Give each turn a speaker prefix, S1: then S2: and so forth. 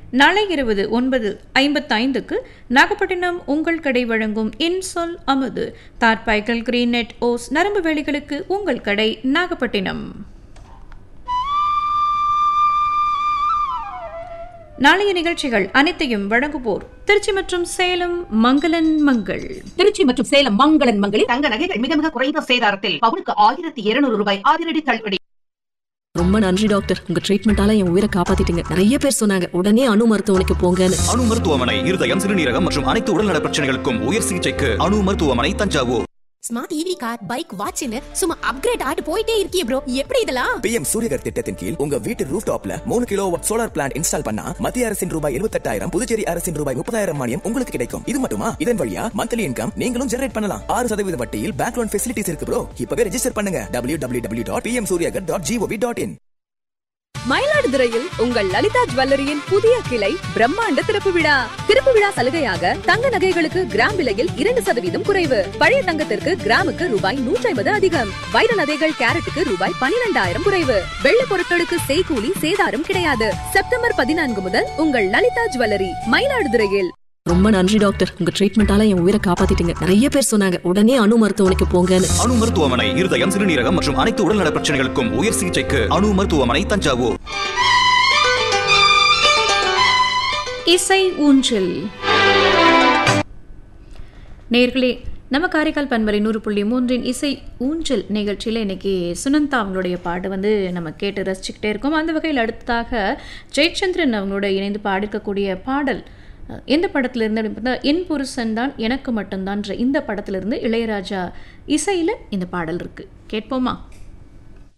S1: நாளை இருபது ஒன்பது ஐம்பத்தைந்துக்கு நாகப்பட்டினம் உங்கள் கடை வழங்கும் இன்சொல் அமுது தார்பாய்கள் கிரீன் நெட் ஓஸ் நரம்பு வேலிகளுக்கு உங்கள் கடை நாகப்பட்டினம் நாளைய நிகழ்ச்சிகள் அனைத்தையும் வழங்குவோர் திருச்சி மற்றும் சேலம் மங்களன் மங்கள்
S2: திருச்சி மற்றும் சேலம் மங்களன் மங்களில்
S3: தங்க நகைகள் மிக மிக குறைந்த சேதாரத்தில் பவுனுக்கு ஆயிரத்தி இருநூறு ரூபாய் அதிரடி தள்ளுபடி
S4: ரொம்ப நன்றி டாக்டர் உங்க ட்ரீட்மெண்டால என் உயிரை காப்பாத்திட்டீங்க நிறைய பேர் சொன்னாங்க உடனே அணு மருத்துவமனைக்கு போங்கன்னு
S5: அணு மருத்துவமனை இருதயம் சிறுநீரகம் மற்றும் அனைத்து உடல்நல பிரச்சனைகளுக்கும் உயர் சிகிச்சைக்கு அணு மருத்துவமனை Thanjavur
S6: smart EV car bike வாட்ச்னு சும்மா அப்கிரேட் ஆட்டு போயிட்டே இருக்கியே ப்ரோ எப்படி இதெல்லாம்
S7: பிஎம் சூரியகர் திட்டத்தின் கீழ் உங்க வீட்டு ரூஃப் டாப்ல மூணு கிலோ சோலார் பிளான்ட் இன்ஸ்டால் பண்ணா மத்திய அரசின் ரூபாய் எழுபத்தெட்டாயிரம் புதுச்சேரி அரசின் ரூபாய் முப்பதாயிரம் மானியம் உங்களுக்கு கிடைக்கும் இது மட்டுமா இதன் வழியா மந்த்லி இன்கம் நீங்களும் ஜெனரேட் பண்ணலாம் ஆறு சதவீத வட்டியில் பேங்க் லோன் ஃபெசிலிட்டிஸ் இருக்கு ப்ரோ இப்பவே ரெஜிஸ்டர் பண்ணுங்க W W W dot PM Suryaghar dot G O V dot in
S8: மயிலாடுதுறையில் உங்கள் லலிதா ஜுவல்லரியின் புதிய கிளை பிரம்மாண்ட திறப்பு விழா திறப்பு விழா சலுகையாக தங்க நகைகளுக்கு கிராம் விலையில் இரண்டு சதவீதம் குறைவு பழைய தங்கத்திற்கு கிராமுக்கு ரூபாய் நூற்றி ஐம்பது அதிகம் வைர நகைகள் கேரட்டுக்கு ரூபாய் பனிரெண்டாயிரம் குறைவு வெள்ளி பொருட்களுக்கு செய்கூலி சேதாரம் கிடையாது செப்டம்பர் பதினான்கு முதல் உங்கள் லலிதா ஜுவல்லரி மயிலாடுதுறையில்
S4: ரொம்ப நன்றி டாக்டர் உங்க ட்ரீட்மெண்டால என் உயிரை காப்பாத்திட்டீங்க நிறைய பேர் சொன்னாங்க உடனே அணு மருத்துவமனைக்கு போங்கன்னு
S5: அணு மருத்துவமனை இருதயம் சிறுநீரகம் மற்றும் அனைத்து உடல்நல பிரச்சனைகளுக்கும் உயர் சிகிச்சைக்கு அணு மருத்துவமனை தஞ்சாவூர்
S1: இசை ஊஞ்சல் நேர்களே நம்ம காரைக்கால் பண்பலை நூறு புள்ளி மூன்றின் இசை ஊஞ்சல் நிகழ்ச்சியில் இன்னைக்கு சுனந்தா அவங்களுடைய பாட்டு வந்து நம்ம கேட்டு ரசிச்சுக்கிட்டே இருக்கோம் அந்த வகையில் அடுத்ததாக ஜெயச்சந்திரன் அவங்களோட இணைந்து பாடிருக்கக்கூடிய பாடல் அஹ், எந்த படத்திலிருந்து அப்படின்னு பார்த்தா என் புருஷன் தான் எனக்கு மட்டும்தான்ற இந்த படத்திலிருந்து இளையராஜா இசையில் இந்த பாடல் இருக்கு கேட்போமா